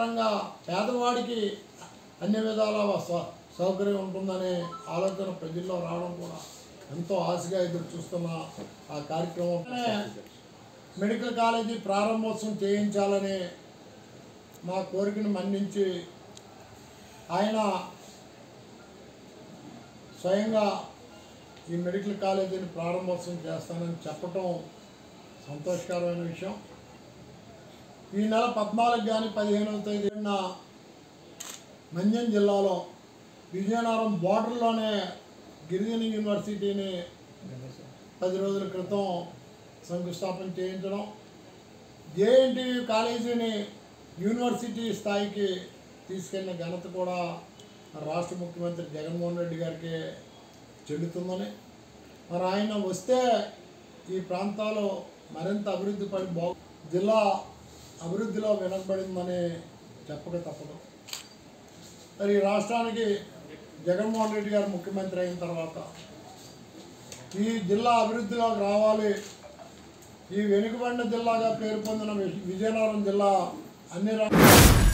పరంగా పేదవాడికి అన్ని విధాల సౌ- సౌకర్యం ఉంటుందనే ఆలోచన ప్రజల్లో రావడం కూడా ఎంతో ఆశగా ఎదురు చూస్తున్న ఆ కార్యక్రమం మెడికల్ కాలేజీ ప్రారంభోత్సవం చేయించాలని మా కోరికను మన్నించి ఆయన స్వయంగా ఈ మెడికల్ కాలేజీని ప్రారంభోత్సవం చేస్తానని చెప్పటం సంతోషకరమైన విషయం ఈ నెల పద్నాలుగు కానీ పదిహేనవ తేదీన మంజం జిల్లాలో విజయనగరం బోర్డర్లోనే గిరిజన యూనివర్సిటీని పది రోజుల క్రితం శంకుస్థాపన చేయించడం జేఎన్టీయు కాలేజీని యూనివర్సిటీ స్థాయికి తీసుకెళ్లిన ఘనత కూడా రాష్ట్ర ముఖ్యమంత్రి జగన్మోహన్ రెడ్డి గారికి చెల్లుతుందని మరి ఆయన వస్తే ఈ ప్రాంతాలు మరింత అభివృద్ధి పడి బాగు జిల్లా అభివృద్ధిలో వెనకబడిందని చెప్పక తప్పదు మరి ఈ రాష్ట్రానికి జగన్మోహన్ రెడ్డి గారు ముఖ్యమంత్రి అయిన తర్వాత ఈ జిల్లా అభివృద్ధిలోకి రావాలి ఈ వెనుకబడిన జిల్లాగా పేరు పొందిన వి- విజయనగరం జిల్లా అన్ని రంగాల్లో